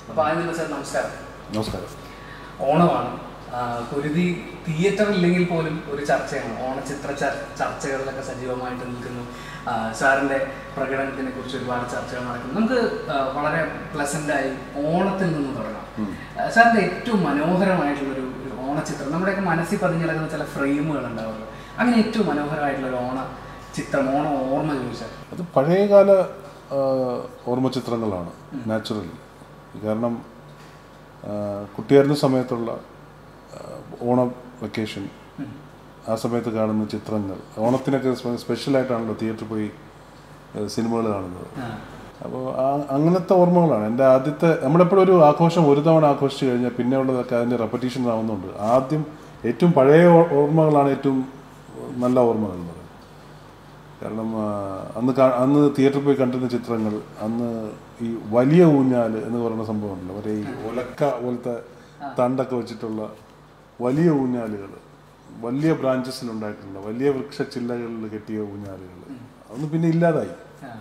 അപ്പോൾ ആദ്യം തന്നെ സാർ നമസ്കാരം നമസ്കാരം ഓണമാണ് ആ, കുരുതി തിയേറ്റർ ഇല്ലെങ്കിൽ പോലും ഒരു ചർച്ചയാണ് ഓണചിത്ര ചർ- ചർച്ചകളിലൊക്കെ സജീവമായിട്ട് നിൽക്കുന്നു ആ, സാറിന്റെ പ്രകടനത്തിനെ കുറിച്ച് ഒരുപാട് ചർച്ചകൾ നടക്കുന്നു നമുക്ക് ആ, വളരെ പ്ലസന്റായി ഓണത്തിൽ നിന്ന് തുടങ്ങാം ആ, സാറിന്റെ ഏറ്റവും മനോഹരമായിട്ടുള്ള ഒരു ഒരു ഓണചിത്രം നമ്മുടെയൊക്കെ മനസ്സിൽ പതിഞ്ഞിറങ്ങുന്ന ചില ഫ്രെയിമുകൾ ഉണ്ടാവുമല്ലോ അങ്ങനെ ഏറ്റവും മനോഹരമായിട്ടുള്ള ഒരു ഓണ ചിത്രം ഓണ ഓർമ്മ ചോദിച്ചാൽ അത് പഴയകാല ആ, ഓർമ്മ ചിത്രങ്ങളാണ് നാച്ചുറലി കാരണം ആ, കുട്ടിയായിരുന്ന സമയത്തുള്ള ആ, ഓണ വെക്കേഷൻ ആ സമയത്ത് കാണുന്ന ചിത്രങ്ങൾ ഓണത്തിനൊക്കെ സ്പെ- സ്പെഷ്യലായിട്ടാണല്ലോ തിയേറ്ററിൽ പോയി സിനിമകൾ കാണുന്നത് അപ്പോൾ അങ്ങനത്തെ ഓർമ്മകളാണ് എൻ്റെ ആദ്യത്തെ നമ്മളെപ്പോഴും ഒരു ആഘോഷം ഒരു തവണ ആഘോഷിച്ച് കഴിഞ്ഞാൽ പിന്നെ ഉള്ളതൊക്കെ അതിൻ്റെ റെപ്പറ്റീഷൻ ആവുന്നുണ്ട് ആദ്യം ഏറ്റവും പഴയ ഓ- ഓർമ്മകളാണ് ഏറ്റവും നല്ല ഓർമ്മകൾ എന്ന് പറയുന്നത് കാരണം ആ, അന്ന് കാ- അന്ന് തിയേറ്ററിൽ പോയി കണ്ടിരുന്ന ചിത്രങ്ങൾ അന്ന് ഈ വലിയ ഊഞ്ഞാൽ എന്ന് പറയുന്ന സംഭവമുണ്ടല്ലോ മറ്റേ ഈ ഒലക്ക പോലത്തെ തണ്ടൊക്കെ വെച്ചിട്ടുള്ള വലിയ ഊഞ്ഞാലുകൾ വലിയ ബ്രാഞ്ചസിൽ ഉണ്ടായിട്ടുള്ള വലിയ വൃക്ഷച്ചില്ലകളിൽ കെട്ടിയ ഊഞ്ഞാലുകൾ അതൊന്നും പിന്നെ ഇല്ലാതായി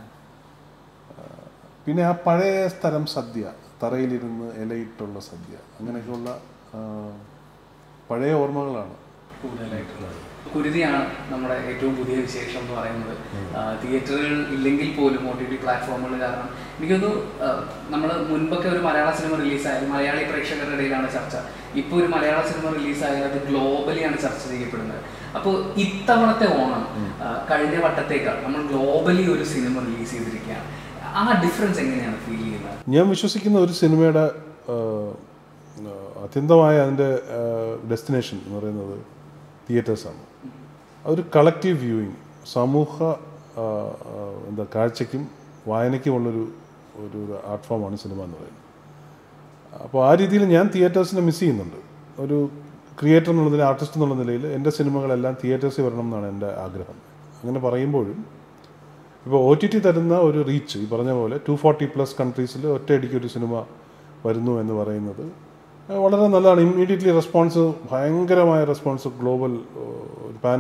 പിന്നെ ആ പഴയ സ്ഥലം സദ്യ തറയിലിരുന്ന് ഇലയിട്ടുള്ള സദ്യ അങ്ങനെയൊക്കെയുള്ള ആ, പഴയ ഓർമ്മകളാണ് കൂടുതലായിട്ടുള്ളത് കുരുതിയാണ് നമ്മുടെ ഏറ്റവും പുതിയ വിശേഷം എന്ന് പറയുന്നത് തിയേറ്ററുകൾ ഇല്ലെങ്കിൽ പോലും ഒ ടി ടി പ്ലാറ്റ്ഫോമുകൾ കാരണം എനിക്കൊന്ന് നമ്മൾ മുൻപൊക്കെ ഒരു മലയാള സിനിമ റിലീസായാലും മലയാളി പ്രേക്ഷകരുടെ ഇടയിലാണ് ചർച്ച ഇപ്പോൾ ഒരു മലയാള സിനിമ റിലീസായാൽ അത് ഗ്ലോബലിയാണ് ചർച്ച ചെയ്യപ്പെടുന്നത് അപ്പോൾ ഇത്തവണത്തെ ഓണം ആ, കഴിഞ്ഞ വട്ടത്തേക്കാൾ നമ്മൾ ഗ്ലോബലി ഒരു സിനിമ റിലീസ് ചെയ്തിരിക്കുകയാണ് ആ ഡിഫറൻസ് എങ്ങനെയാണ് ഫീൽ ചെയ്യുന്നത് ഞാൻ വിശ്വസിക്കുന്ന ഒരു സിനിമയുടെ ആ, ആ, അത്യന്തമായ അതിൻ്റെ ഡെസ്റ്റിനേഷൻ എന്ന് പറയുന്നത് തിയേറ്റേഴ്സാണ് അതൊരു കളക്റ്റീവ് വ്യൂയിങ് സമൂഹ ആ, ആ, എന്താ കാഴ്ചയ്ക്കും വായനയ്ക്കുമുള്ളൊരു ഒരു ആർട്ട് ഫോമാണ് സിനിമ എന്ന് പറയുന്നത് അപ്പോൾ ആ രീതിയിൽ ഞാൻ തിയേറ്റേഴ്സിനെ മിസ് ചെയ്യുന്നുണ്ട് ഒരു ക്രിയേറ്റർ എന്നുള്ള നിലയിൽ ആർട്ടിസ്റ്റ് എന്നുള്ള നിലയിൽ എൻ്റെ സിനിമകളെല്ലാം തിയേറ്റേഴ്സിൽ വരണം എന്നാണ് എൻ്റെ ആഗ്രഹം അങ്ങനെ പറയുമ്പോഴും ഇപ്പോൾ ഒ ടി ടി തരുന്ന ഒരു റീച്ച് ഈ പറഞ്ഞ പോലെ ടു ഫോർട്ടി പ്ലസ് കൺട്രീസിൽ ഒറ്റയടിക്ക് ഒരു സിനിമ വരുന്നു എന്ന് പറയുന്നത് അത് വളരെ നല്ലതാണ് ഇമ്മീഡിയറ്റ്ലി റെസ്പോൺസ് ഭയങ്കരമായ റെസ്പോൺസ് ഗ്ലോബൽ പാൻ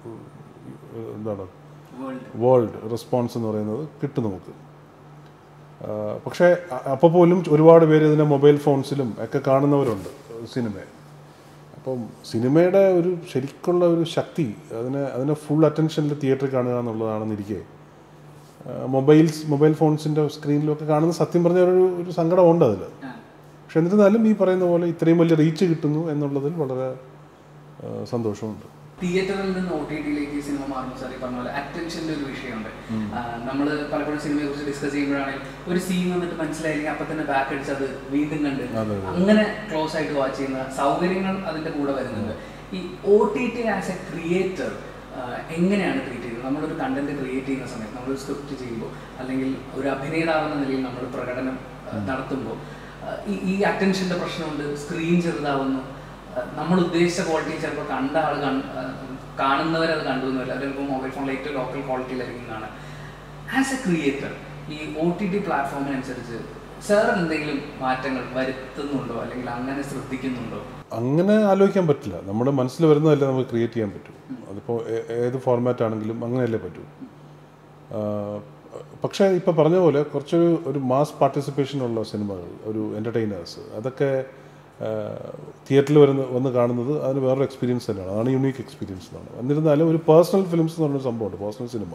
എന്താണ് വേൾഡ് റെസ്പോൺസ് എന്ന് പറയുന്നത് കിട്ടും നമുക്ക് ആ, പക്ഷേ അ- അപ്പോൾ പോലും ഒരുപാട് പേര് ഇതിനെ മൊബൈൽ ഫോൺസിലും ഒക്കെ കാണുന്നവരുണ്ട് സിനിമയെ അപ്പം സിനിമയുടെ ഒരു ശരിക്കുള്ള ഒരു ശക്തി അതിനെ അതിനെ ഫുൾ അറ്റൻഷനിൽ തിയേറ്ററിൽ കാണുക എന്നുള്ളതാണെന്നിരിക്കെ മൊബൈൽസ് മൊബൈൽ ഫോൺസിൻ്റെ സ്ക്രീനിലൊക്കെ കാണുന്ന സത്യം പറഞ്ഞ ഒരു ഒരു സങ്കടമുണ്ട് അതിൽ പക്ഷെ എന്നിരുന്നാലും ഈ പറയുന്ന പോലെ ഇത്രയും വലിയ റീച്ച് കിട്ടുന്നു എന്നുള്ളതിൽ വളരെ ആ, സന്തോഷമുണ്ട് തിയേറ്ററിൽ നിന്ന് ഒ ടി ടിയിലേക്ക് സിനിമ മാറുമ്പോൾ സാർ ഈ പറഞ്ഞ പോലെ അറ്റൻഷന്റെ ഒരു വിഷയമുണ്ട് നമ്മൾ പലപ്പോഴും സിനിമയെ കുറിച്ച് ഡിസ്കസ് ചെയ്യുമ്പോഴാണെങ്കിൽ ഒരു സീൻ വന്നിട്ട് മനസ്സിലായില്ലെങ്കിൽ അപ്പൊ തന്നെ ബാക്ക് അടിച്ച് അത് വീണ്ടും കണ്ട് അതെ, അങ്ങനെ ക്ലോസ് ആയിട്ട് വാച്ച് ചെയ്യുന്ന സൗകര്യങ്ങൾ അതിന്റെ കൂടെ വരുന്നുണ്ട് ഈ O T T as a creator എങ്ങനെയാണ് ട്രീറ്റ് ചെയ്യുന്നത് നമ്മളൊരു കണ്ടന്റ് ക്രിയേറ്റ് ചെയ്യുന്ന സമയത്ത് നമ്മളൊരു സ്ക്രിപ്റ്റ് ചെയ്യുമ്പോൾ അല്ലെങ്കിൽ ഒരു അഭിനേതാവെന്ന നിലയിൽ നമ്മൾ പ്രകടനം ആ, നടത്തുമ്പോൾ ആ, ഈ ഈ അറ്റൻഷന്റെ പ്രശ്നമുണ്ട് സ്ക്രീൻ ചെറുതാവുന്നു ആ, നമ്മൾ ഉദ്ദേശിച്ച ക്വാളിറ്റി ചിലപ്പോൾ കണ്ട ആൾ കാണുന്നവരത് കണ്ടു എന്നില്ല ചിലപ്പോൾ മൊബൈൽ ഫോണിൽ ഏറ്റവും ലോക്കൽ ക്വാളിറ്റിയിലായിരിക്കും കാണാൻ ആസ് എ ക്രിയേറ്റർ ഈ ഒ ടി ടി പ്ലാറ്റ്ഫോമിനനുസരിച്ച് സാർ എന്തെങ്കിലും മാറ്റങ്ങൾ വരുത്തുന്നുണ്ടോ അല്ലെങ്കിൽ അങ്ങനെ ശ്രദ്ധിക്കുന്നുണ്ടോ അങ്ങനെ ആലോചിക്കാൻ പറ്റില്ല നമ്മുടെ മനസ്സിൽ വരുന്നതല്ലേ നമുക്ക് ക്രിയേറ്റ് ചെയ്യാൻ പറ്റൂ അതിപ്പോൾ ഏ- ഏത് ഫോർമാറ്റ് ആണെങ്കിലും അങ്ങനെയല്ലേ പറ്റൂ ആ, പക്ഷേ ഇപ്പോൾ പറഞ്ഞ പോലെ കുറച്ചൊരു ഒരു മാസ് പാർട്ടിസിപ്പേഷൻ ഉള്ള സിനിമകൾ ഒരു എൻ്റർടൈനേഴ്സ് അതൊക്കെ തിയേറ്ററിൽ വരുന്ന വന്ന് കാണുന്നത് അതിന് വേറൊരു എക്സ്പീരിയൻസ് തന്നെയാണ് അതാണ് യുണീക്ക് എക്സ്പീരിയൻസ് എന്നാണ് എന്നിരുന്നാലും ഒരു പേഴ്സണൽ ഫിലിംസ് എന്ന് പറഞ്ഞൊരു സംഭവമുണ്ട് പേഴ്സണൽ സിനിമ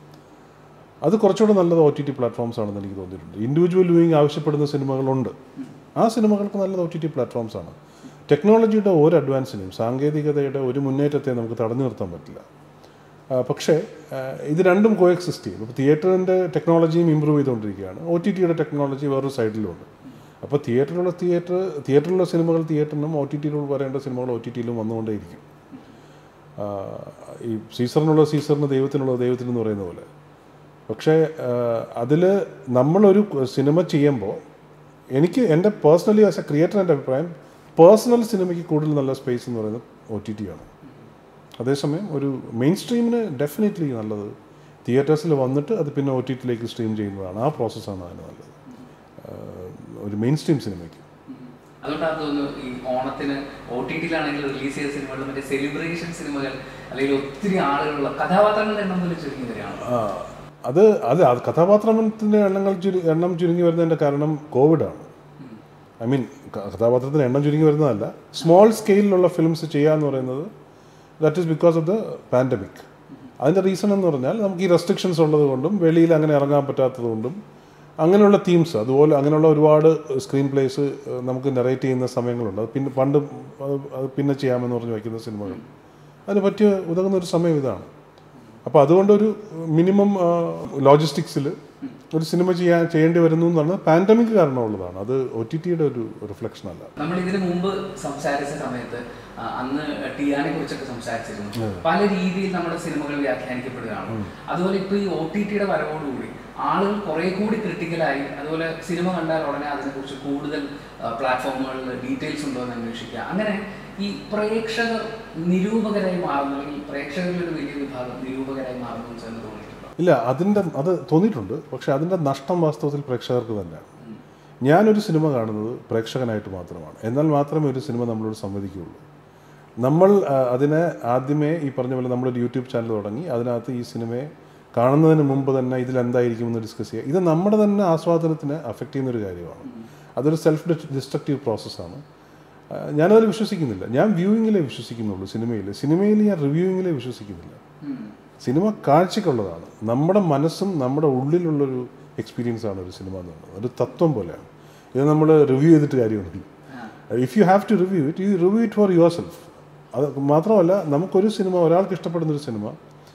അത് കുറച്ചുകൂടെ നല്ലത് ഒ ടി ടി പ്ലാറ്റ്ഫോംസ് ആണെന്ന് എനിക്ക് തോന്നിയിട്ടുണ്ട് ഇൻഡിവിജ്വൽ വ്യൂയിങ് ആവശ്യപ്പെടുന്ന സിനിമകളുണ്ട് ആ സിനിമകൾക്ക് നല്ലത് ഒ ടി ടി പ്ലാറ്റ്ഫോംസ് ആണ് ടെക്നോളജിയുടെ ഒരു അഡ്വാൻസിനെയും സാങ്കേതികതയുടെ ഒരു മുന്നേറ്റത്തെ നമുക്ക് തടഞ്ഞു നിർത്താൻ പറ്റില്ല ആ, പക്ഷേ ആ, ഇത് രണ്ടും കോ എക്സിസ്റ്റ് ചെയ്യും ഇപ്പോൾ തിയേറ്ററിൻ്റെ ടെക്നോളജിയും ഇമ്പ്രൂവ് ചെയ്തുകൊണ്ടിരിക്കുകയാണ് ഒ ടി ടിയുടെ ടെക്നോളജി വേറൊരു സൈഡിലുണ്ട് അപ്പോൾ തിയേറ്ററിലുള്ള തിയേറ്റർ തിയേറ്ററിലുള്ള സിനിമകൾ തിയേറ്ററിനും ഒ ടി ടിയിലും വരേണ്ട സിനിമകൾ ഒ ടി ടിയിലും വന്നുകൊണ്ടേയിരിക്കും ആ, ഈ സീസറിനുള്ള സീസറിന് ദൈവത്തിനുള്ള ദൈവത്തിന് എന്ന് പറയുന്ന പോലെ പക്ഷേ അതിൽ നമ്മളൊരു സിനിമ ചെയ്യുമ്പോൾ എനിക്ക് എൻ്റെ പേഴ്സണലി ആസ് എ ക്രിയേറ്റർ എൻ്റെ അഭിപ്രായം പേഴ്സണൽ സിനിമയ്ക്ക് കൂടുതൽ നല്ല സ്പേസ് എന്ന് പറയുന്നത് ഒ ടി ടി ആണ് അതേസമയം ഒരു മെയിൻ സ്ട്രീമിന് ഡെഫിനറ്റ്ലി നല്ലത് തിയേറ്റേഴ്സിൽ വന്നിട്ട് അത് പിന്നെ ഒ ടി ടിയിലേക്ക് സ്ട്രീം ചെയ്യുന്നതാണ് ആ പ്രോസസ്സാണ് അതിന് നല്ലത് ആ, ഒരു മെയിൻ സ്ട്രീം സിനിമയ്ക്ക് അതുകൊണ്ടാണ് തോന്നുന്നു ഈ ഓണത്തിന് ഒ ടി ടിയിലാണെങ്കിൽ റിലീസ് ചെയ്ത സിനിമകൾ മറ്റേ സെലിബ്രേഷൻ സിനിമകൾ അല്ലെങ്കിൽ ഒത്തിരി ആളുകളുള്ള കഥാപാത്രങ്ങളുടെ എണ്ണം പോലും ചുരുങ്ങി വരികയാണ് ആ, അത് അത് അത് കഥാപാത്രത്തിൻ്റെ എണ്ണങ്ങൾ ചുരു എണ്ണം ചുരുങ്ങി വരുന്നതിൻ്റെ കാരണം കോവിഡാണ് ഐ മീൻ കഥാപാത്രത്തിന് എണ്ണം ചുരുങ്ങി വരുന്നതല്ല സ്മോൾ സ്കെയിലിലുള്ള ഫിലിംസ് ചെയ്യുക എന്ന് പറയുന്നത് that is because of the pandemic അതിൻ്റെ റീസൺ എന്ന് പറഞ്ഞാൽ നമുക്ക് ഈ റെസ്ട്രിക്ഷൻസ് ഉള്ളത് കൊണ്ടും വെളിയിൽ അങ്ങനെ ഇറങ്ങാൻ പറ്റാത്തത് കൊണ്ടും അങ്ങനെയുള്ള തീംസ് അതുപോലെ അങ്ങനെയുള്ള ഒരുപാട് സ്ക്രീൻ പ്ലേസ് നമുക്ക് നെറേറ്റ് ചെയ്യുന്ന സമയങ്ങളുണ്ട് അത് പിന്നെ പണ്ട് അത് അത് പിന്നെ ചെയ്യാമെന്ന് പറഞ്ഞ് വയ്ക്കുന്ന സിനിമകൾ അതിന് പറ്റിയ ഉതകുന്ന ഒരു സമയം ഇതാണ് അപ്പോൾ അതുകൊണ്ടൊരു മിനിമം ലോജിസ്റ്റിക്സിൽ ഒരു സിനിമ ചെയ്യാൻ ചെയ്യേണ്ടി വരുന്നു എന്നാണ് പാൻഡമിക് കാരണമുള്ളതാണ് അത് ഒ ടി ടിയുടെ ഒരു റിഫ്ലക്ഷൻ അല്ല നമ്മൾ ഇതിനു മുമ്പ് സംസാരിച്ച സമയത്ത് ആ, അന്ന് ടിയാനെ കുറിച്ചൊക്കെ സംസാരിച്ചിരുന്നു പല രീതിയിൽ നമ്മുടെ സിനിമകൾ വ്യാഖ്യാനിക്കപ്പെടുകയാണ് അതുപോലെ ഇപ്പൊ ഈ ഒ ടി ടിയുടെ വരവോടുകൂടി ആളുകൾ കുറെ കൂടി ക്രിട്ടിക്കലായി അതുപോലെ സിനിമ കണ്ടാൽ ഉടനെ അതിനെക്കുറിച്ച് കൂടുതൽ പ്ലാറ്റ്ഫോമുകളിൽ ഡീറ്റെയിൽസ് ഉണ്ടോ എന്ന് അന്വേഷിക്കുക അങ്ങനെ ഈ പ്രേക്ഷകർ നിരൂപകരായി മാറുന്നു അല്ലെങ്കിൽ പ്രേക്ഷകരിൽ ഒരു വലിയ വിഭാഗം നിരൂപകരായി മാറുന്നു എന്ന് തോന്നിയിട്ടുണ്ടോ ഇല്ല അതിൻ്റെ അത് തോന്നിയിട്ടുണ്ട് പക്ഷെ അതിൻ്റെ നഷ്ടം വാസ്തവത്തിൽ പ്രേക്ഷകർക്ക് തന്നെയാണ് ഞാനൊരു സിനിമ കാണുന്നത് പ്രേക്ഷകനായിട്ട് മാത്രമാണ് എന്നാൽ മാത്രമേ ഒരു സിനിമ നമ്മളോട് സമ്മതിക്കുകയുള്ളൂ നമ്മൾ ആ, അതിനെ ആദ്യമേ ഈ പറഞ്ഞ പോലെ നമ്മളൊരു യൂട്യൂബ് ചാനൽ തുടങ്ങി അതിനകത്ത് ഈ സിനിമയെ കാണുന്നതിന് മുമ്പ് തന്നെ ഇതിൽ എന്തായിരിക്കും എന്ന് ഡിസ്കസ് ചെയ്യുക ഇത് നമ്മുടെ തന്നെ ആസ്വാദനത്തിന് അഫക്റ്റ് ചെയ്യുന്ന ഒരു കാര്യമാണ് അതൊരു സെൽഫ് ഡിസ്ട്രക്റ്റീവ് പ്രോസസ്സാണ് ആ, ഞാനതിൽ വിശ്വസിക്കുന്നില്ല ഞാൻ വ്യൂയിങ്ങിലേ വിശ്വസിക്കുന്നുള്ളൂ സിനിമയിൽ സിനിമയിൽ ഞാൻ റിവ്യൂയിങ്ങിലേ വിശ്വസിക്കുന്നില്ല സിനിമ കാഴ്ചക്കുള്ളതാണ് നമ്മുടെ മനസ്സും നമ്മുടെ ഉള്ളിലുള്ളൊരു എക്സ്പീരിയൻസ് ആണ് ഒരു സിനിമ എന്ന് പറയുന്നത് ഒരു തത്വം പോലെയാണ് ഇത് നമ്മൾ റിവ്യൂ ചെയ്തിട്ട് കാര്യമൊന്നുമില്ല if you have to review it you review it for yourself അത് മാത്രമല്ല നമുക്കൊരു സിനിമ ഒരാൾക്ക് ഇഷ്ടപ്പെടുന്ന ഒരു സിനിമ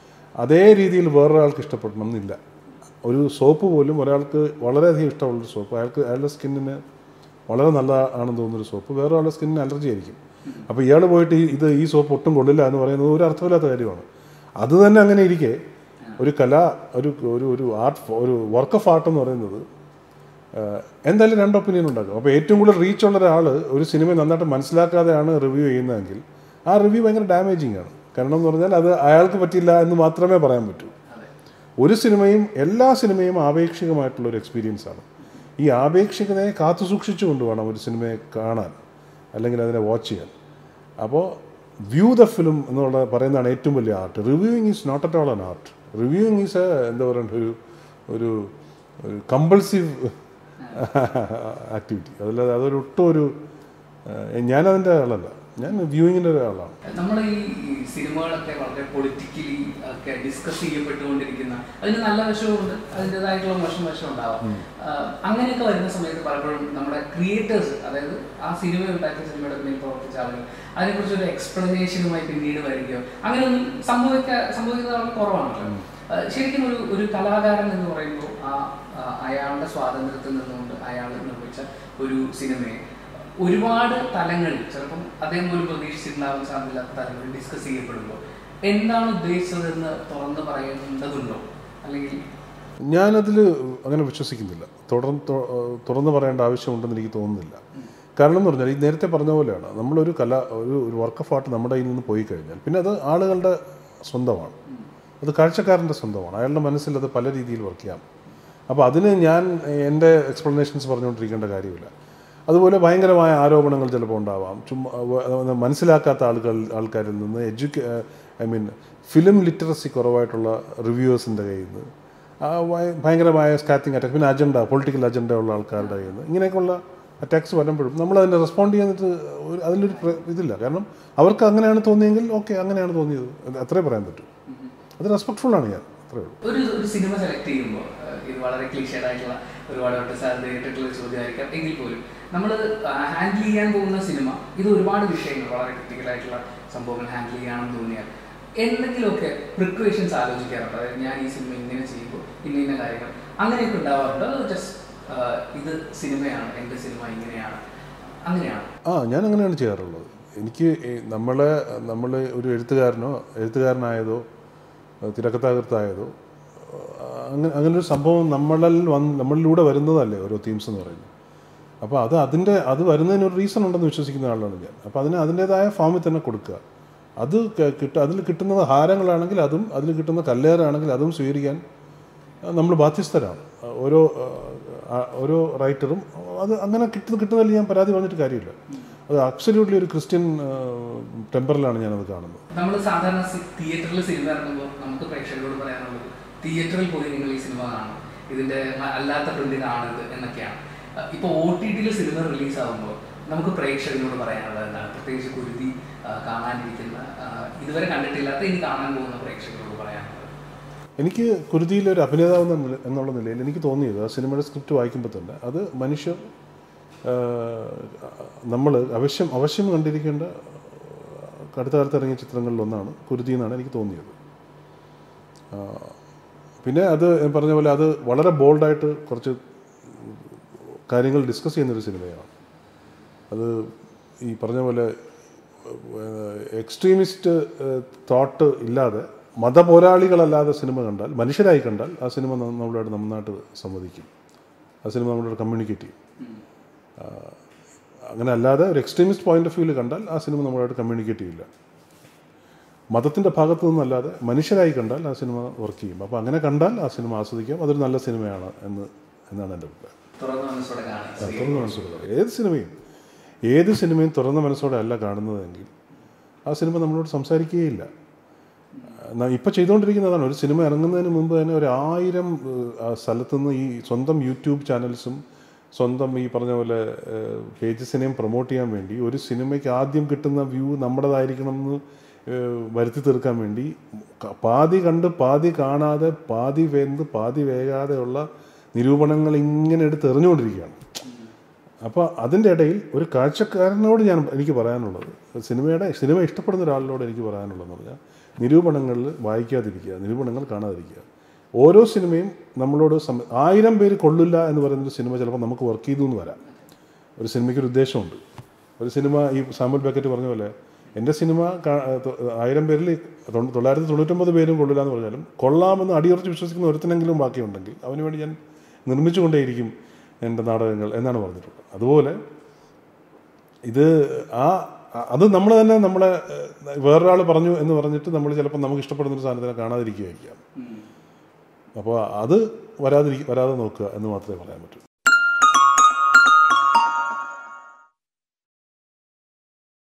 അതേ രീതിയിൽ വേറൊരാൾക്ക് ഇഷ്ടപ്പെടണം എന്നില്ല ഒരു സോപ്പ് പോലും ഒരാൾക്ക് വളരെയധികം ഇഷ്ടമുള്ളൊരു സോപ്പ് അയാൾക്ക് അയാളുടെ സ്കിന്നിന് വളരെ നല്ല ആണെന്ന് തോന്നുന്നൊരു സോപ്പ് വേറെ ആളുടെ സ്കിന്നിന് അലർജി ആയിരിക്കും അപ്പോൾ ഇയാൾ പോയിട്ട് ഈ- ഇത് ഈ സോപ്പ് ഒട്ടും കൊള്ളില്ല എന്ന് പറയുന്നത് ഒരു അർത്ഥമില്ലാത്ത കാര്യമാണ് അത് തന്നെ അങ്ങനെ ഇരിക്കെ ഒരു കല ഒരു ഒരു ഒരു ആർട്ട് ഒരു വർക്ക് ഓഫ് ആർട്ട് എന്ന് പറയുന്നത് ആഹ്, എന്തായാലും രണ്ട് ഒപ്പീനിയൻ ഉണ്ടാക്കും അപ്പോൾ ഏറ്റവും കൂടുതൽ റീച്ച് ഉള്ള ഒരാൾ ഒരു സിനിമ നന്നായിട്ട് മനസ്സിലാക്കാതെയാണ് റിവ്യൂ ചെയ്യുന്നതെങ്കിൽ ആ റിവ്യൂ ഭയങ്കര ഡാമേജിങ് ആണ് കാരണം എന്ന് പറഞ്ഞാൽ അത് അയാൾക്ക് പറ്റില്ല എന്ന് മാത്രമേ പറയാൻ പറ്റൂ ഒരു സിനിമയും എല്ലാ സിനിമയും ആപേക്ഷികമായിട്ടുള്ള ഒരു എക്സ്പീരിയൻസ് ആണ് ഈ ആപേക്ഷികതയെ കാത്തു സൂക്ഷിച്ചു കൊണ്ടുവേണം ഒരു സിനിമയെ കാണാൻ അല്ലെങ്കിൽ അതിനെ വാച്ച് ചെയ്യാൻ അപ്പോൾ വ്യൂ ദ ഫിലിം എന്നുള്ള പറയുന്നതാണ് ഏറ്റവും വലിയ art reviewing is not at all an art reviewing is എന്താ പറയുക ഒരു ഒരു ഒരു കമ്പൾസീവ് ആക്ടിവിറ്റി അതല്ലാതെ അതൊരു ഒട്ടും ഒരു ഏഹ്, ഞാനതിൻ്റെ ആളല്ല ഞാൻ വ്യൂയിങ്ങിൻ്റെ ഒരാളാണ് നമ്മൾ ഈ ഈ സിനിമകളൊക്കെ വളരെ പൊളിറ്റിക്കലി ഒക്കെ ഡിസ്കസ് ചെയ്യപ്പെട്ടുകൊണ്ടിരിക്കുന്ന അതിന് നല്ല വശമുണ്ട് അതിൻ്റെതായിട്ടുള്ള മോശം വശം ഉണ്ടാവാം ആഹ് അങ്ങനെയൊക്കെ വരുന്ന സമയത്ത് പലപ്പോഴും നമ്മുടെ ക്രിയേറ്റേഴ്സ് അതായത് ആ സിനിമ ഉണ്ടാക്കിയ സിനിമയുടെ പിന്നിൽ പ്രവർത്തിച്ച ആളുകൾ അതിനെക്കുറിച്ച് ഒരു എക്സ്പ്ലനേഷനുമായി പിന്നീട് വരികയോ അങ്ങനെയൊന്നും സംഭവിക്ക സംഭവിക്കുന്നത് വളരെ കുറവാണല്ലോ ആഹ് ശരിക്കും ഒരു ഒരു കലാകാരൻ എന്ന് പറയുമ്പോൾ ആ ആ അയാളുടെ സ്വാതന്ത്ര്യത്തിൽ നിന്നുകൊണ്ട് അയാൾ നിർമ്മിച്ച ഒരു സിനിമയെ ഒരുപാട് തലങ്ങളിൽ ചിലപ്പം അദ്ദേഹം പോലും പ്രതീക്ഷിച്ചിട്ടുണ്ടാവാൻ സാധ്യതയില്ലാത്ത തലങ്ങളിൽ ഡിസ്കസ് ചെയ്യപ്പെടുമ്പോൾ എന്താണ് ഉദ്ദേശിച്ചതെന്ന് തുറന്ന് പറയേണ്ടതുണ്ടോ അല്ലെങ്കിൽ ഞാനതിൽ അങ്ങനെ വിശ്വസിക്കുന്നില്ല തുടർന്ന് തു- തുറന്ന് പറയേണ്ട ആവശ്യമുണ്ടെന്ന് എനിക്ക് തോന്നുന്നില്ല കാരണം എന്ന് പറഞ്ഞാൽ ഈ നേരത്തെ പറഞ്ഞ പോലെയാണ് നമ്മളൊരു കല ഒരു ഒരു വർക്ക് ഓഫ് ആർട്ട് നമ്മുടെ കയ്യിൽ നിന്ന് പോയി കഴിഞ്ഞാൽ പിന്നെ അത് ആളുകളുടെ സ്വന്തമാണ് അത് കാഴ്ചക്കാരൻ്റെ സ്വന്തമാണ് അയാളുടെ മനസ്സിൽ അത് പല രീതിയിൽ വർക്ക് ചെയ്യാം അപ്പോൾ അതിന് ഞാൻ എൻ്റെ എക്സ്പ്ലനേഷൻസ് പറഞ്ഞുകൊണ്ടിരിക്കേണ്ട കാര്യമില്ല അതുപോലെ ഭയങ്കരമായ ആരോപണങ്ങൾ ചിലപ്പോൾ ഉണ്ടാവാം ചുമ്മാ വ- മനസ്സിലാക്കാത്ത ആളുകൾ ആൾക്കാരിൽ നിന്ന് എഡ്യൂക്കേ ഐ മീൻ ഫിലിം ലിറ്ററസി കുറവായിട്ടുള്ള റിവ്യൂവേഴ്സിൻ്റെ കയ്യിൽ നിന്ന് ആ ഭയ- ഭയങ്കരമായ സ്കാത്തിങ് അറ്റാക്ക് പിന്നെ അജണ്ട പൊളിറ്റിക്കൽ അജണ്ട ഉള്ള ആൾക്കാരുടെ കയ്യിൽ നിന്ന് ഇങ്ങനെയൊക്കെയുള്ള അറ്റാക്സ് വരുമ്പോഴും നമ്മൾ അതിനെ റെസ്പോണ്ട് ചെയ്യാന്നിട്ട് ഒരു അതിലൊരു പ്ര- ഇതില്ല കാരണം അവർക്ക് അങ്ങനെയാണ് തോന്നിയെങ്കിൽ ഓക്കെ അങ്ങനെയാണ് തോന്നിയത് അത് അത്രേ പറയാൻ പറ്റൂ അത് റെസ്പെക്ട്ഫുൾ ആണ് ഞാൻ അത്രേ ഉള്ളൂ ഒരു ഒരു സിനിമ സെലക്ട് ചെയ്യുമ്പോൾ ഇത് വളരെ ക്ലീഷേഡ് ആയിട്ടുള്ള ഒരുപാട് വട്ടം സാധ്യത കേട്ടിട്ടുള്ള ഒരു ചോദ്യമായിരിക്കാം എങ്കിൽ പോലും നമ്മൾ ഹാൻഡിൽ ചെയ്യാൻ പോകുന്ന സിനിമ ഇത് ഒരുപാട് വിഷയങ്ങൾ വളരെ ക്രിട്ടിക്കൽ ആയിട്ടുള്ള സംഭവങ്ങൾ ഹാൻഡിൽ ചെയ്യാണെന്ന് തോന്നിയാൽ എന്തെങ്കിലുമൊക്കെ പ്രിക്വേഷൻസ് ആലോചിക്കാറുണ്ട് അതായത് ഞാൻ ഈ സിനിമ ഇങ്ങനെ ചെയ്യുമ്പോൾ ഇന്ന ഇന്ന കാര്യങ്ങൾ അങ്ങനെയൊക്കെ ഉണ്ടാവാറുണ്ട് അത് ജസ്റ്റ് ഇത് സിനിമയാണ് എൻ്റെ സിനിമ ഇങ്ങനെയാണ് അങ്ങനെയാണ് ആ ഞാൻ അങ്ങനെയാണ് ചെയ്യാറുള്ളത് എനിക്ക് ഈ നമ്മളെ നമ്മൾ ഒരു എഴുത്തുകാരനോ എഴുത്തുകാരനായതോ തിരക്കഥാകൃത്തായതോ അങ്ങനെ അങ്ങനെ ഒരു സംഭവം നമ്മളിൽ വന്ന് നമ്മളിലൂടെ വരുന്നതല്ലേ ഓരോ തീംസ് എന്ന് പറയുന്നത് അപ്പോൾ അത് അതിൻ്റെ അത് വരുന്നതിന് ഒരു റീസൺ ഉണ്ടെന്ന് വിശ്വസിക്കുന്ന ആളാണ് ഞാൻ അപ്പോൾ അതിന് അതിൻ്റേതായ ഫാമിൽ തന്നെ കൊടുക്കുക അത് ക- കിട്ട അതിൽ കിട്ടുന്നത് ഹാരങ്ങളാണെങ്കിൽ അതും അതിൽ കിട്ടുന്ന കല്ലേറാണെങ്കിൽ അതും സ്വീകരിക്കാൻ നമ്മൾ ബാധ്യസ്ഥരാണ് ഓരോ ആ, ഓരോ റൈറ്ററും അത് അങ്ങനെ കിട്ടുന്ന കിട്ടുന്നതിൽ ഞാൻ പരാതി പറഞ്ഞിട്ട് കാര്യമില്ല അത് അബ്സല്യൂട്ട്ലി ഒരു ക്രിസ്ത്യൻ ടെമ്പറിലാണ് ഞാനത് കാണുന്നത് നമ്മൾ സാധാരണ തിയേറ്ററിൽ സിനിമ ഇറങ്ങുമ്പോൾ നമുക്ക് പ്രേക്ഷകരോട് പറയാനുള്ളത് തിയേറ്ററിൽ പോയി നിങ്ങൾ ഈ സിനിമ കാണണം ഇതിന്റെ മ- അല്ലാത്ത പ്രിന്റ് കാണരുത് എന്നൊക്കെയാണ് ഇപ്പോൾ ഒ ടി ടിയിൽ സിനിമ റിലീസ് ആകുമ്പോൾ നമുക്ക് പ്രേക്ഷകരോട് പറയാനുള്ളത് എന്താണ് പ്രത്യേകിച്ച് കുരുതി ആ, കാണാനിരിക്കുന്ന ആ, ഇതുവരെ കണ്ടിട്ടില്ലാത്ത ഇനി കാണാൻ പോകുന്ന പ്രേക്ഷകരോട് പറയാനുള്ളത് എനിക്ക് കുരുതിയിലെ ഒരു അഭിനേതാവ് എന്ന നില- എന്നുള്ള നിലയിൽ എനിക്ക് തോന്നിയത് ആ സിനിമയുടെ സ്ക്രിപ്റ്റ് വായിക്കുമ്പോൾ തന്നെ അത് മനുഷ്യർ നമ്മൾ അവശ്യം അവശ്യം കണ്ടിരിക്കേണ്ട ആ, അടുത്ത കാലത്ത് ഇറങ്ങിയ ചിത്രങ്ങളിൽ ഒന്നാണ് കുരുതി എന്നാണ് എനിക്ക് തോന്നിയത് ആ, പിന്നെ അത് ഞാൻ പറഞ്ഞ പോലെ അത് വളരെ ബോൾഡായിട്ട് കുറച്ച് കാര്യങ്ങൾ ഡിസ്കസ് ചെയ്യുന്നൊരു സിനിമയാണ് അത് ഈ പറഞ്ഞ പോലെ എക്സ്ട്രീമിസ്റ്റ് തോട്ട് ഇല്ലാതെ മതപോരാളികളല്ലാതെ സിനിമ കണ്ടാൽ മനുഷ്യരായി കണ്ടാൽ ആ സിനിമ ന- നമ്മളോട് നന്നായിട്ട് സംവദിക്കും ആ സിനിമ നമ്മളോട് കമ്മ്യൂണിക്കേറ്റ് ചെയ്യും ആ, അങ്ങനെ അല്ലാതെ ഒരു എക്സ്ട്രീമിസ്റ്റ് പോയിന്റ് ഓഫ് വ്യൂവിൽ കണ്ടാൽ ആ സിനിമ നമ്മളോട് കമ്മ്യൂണിക്കേറ്റ് ചെയ്യില്ല മതത്തിൻ്റെ ഭാഗത്തു നിന്നല്ലാതെ മനുഷ്യരായി കണ്ടാൽ ആ സിനിമ വർക്ക് ചെയ്യും അപ്പോൾ അങ്ങനെ കണ്ടാൽ ആ സിനിമ ആസ്വദിക്കാം അതൊരു നല്ല സിനിമയാണ് എന്ന് എന്നാണ് എൻ്റെ അഭിപ്രായം തുറന്ന മനസ്സോടെ കാണാൻ തുറന്ന മനസ്സോടെ കാണുക. ഏത് സിനിമയും ഏത് സിനിമയും തുറന്ന മനസ്സോടെ അല്ല കാണുന്നതെങ്കിൽ ആ സിനിമ നമ്മളോട് സംസാരിക്കുകയില്ല ഇപ്പം ചെയ്തുകൊണ്ടിരിക്കുന്നതാണ് ഒരു സിനിമ ഇറങ്ങുന്നതിന് മുമ്പ് തന്നെ ഒരു ആയിരം ഏഹ്, ആ സ്ഥലത്തുനിന്ന് ഈ സ്വന്തം യൂട്യൂബ് ചാനൽസും സ്വന്തം ഈ പറഞ്ഞ പോലെ പേജസിനെയും പ്രൊമോട്ട് ചെയ്യാൻ വേണ്ടി ഒരു സിനിമയ്ക്ക് ആദ്യം കിട്ടുന്ന വ്യൂ നമ്മുടേതായിരിക്കണം എന്ന് ഏഹ്, വരുത്തി തീർക്കാൻ വേണ്ടി ക- പാതി കണ്ട് പാതി കാണാതെ പാതി വെന്ത് പാതി വേകാതെയുള്ള നിരൂപണങ്ങൾ ഇങ്ങനെ എടുത്ത് എറിഞ്ഞുകൊണ്ടിരിക്കുകയാണ് അപ്പോൾ അതിൻ്റെ ഇടയിൽ ഒരു കാഴ്ചക്കാരനോട് ഞാൻ എനിക്ക് പറയാനുള്ളത് സിനിമയുടെ സിനിമ ഇഷ്ടപ്പെടുന്ന ഒരാളിനോട് എനിക്ക് പറയാനുള്ളതെന്ന് പറഞ്ഞാൽ നിരൂപണങ്ങളിൽ വായിക്കാതിരിക്കുക നിരൂപണങ്ങൾ കാണാതിരിക്കുക ഓരോ സിനിമയും നമ്മളോട് സം- ആയിരം പേര് കൊള്ളില്ല എന്ന് പറയുന്നൊരു സിനിമ ചിലപ്പോൾ നമുക്ക് വർക്ക് ചെയ്തു എന്ന് വരാം ഒരു സിനിമയ്ക്ക് ഒരു ഉദ്ദേശമുണ്ട് ഒരു സിനിമ ഈ സാമ്പൽ ബക്കറ്റ് പറഞ്ഞ പോലെ എൻ്റെ സിനിമ കാ- തൊ- ആയിരം പേരിൽ തൊണ്ണൂ- തൊള്ളായിരത്തി തൊണ്ണൂറ്റൊമ്പത് പേരും കൊള്ളില്ല എന്ന് പറഞ്ഞാലും കൊള്ളാമെന്ന് അടിയുറച്ച് വിശ്വസിക്കുന്ന ഒരുത്തനെങ്കിലും ബാക്കിയുണ്ടെങ്കിൽ അവന് വേണ്ടി ഞാൻ നിർമ്മിച്ചുകൊണ്ടേയിരിക്കും എൻ്റെ നാടകങ്ങൾ എന്നാണ് പറഞ്ഞിട്ടുള്ളത് അതുപോലെ ഇത് ആ അ- അത് നമ്മൾ തന്നെ നമ്മളെ ഏഹ്, വേറൊരാൾ പറഞ്ഞു എന്ന് പറഞ്ഞിട്ട് നമ്മൾ ചിലപ്പോൾ നമുക്ക് ഇഷ്ടപ്പെടുന്ന ഒരു സാധനത്തിനെ കാണാതിരിക്കുകയായിരിക്കാം അപ്പോൾ അത് വരാതിരിക്കും വരാതെ നോക്കുക എന്ന് മാത്രമേ പറയാൻ പറ്റൂ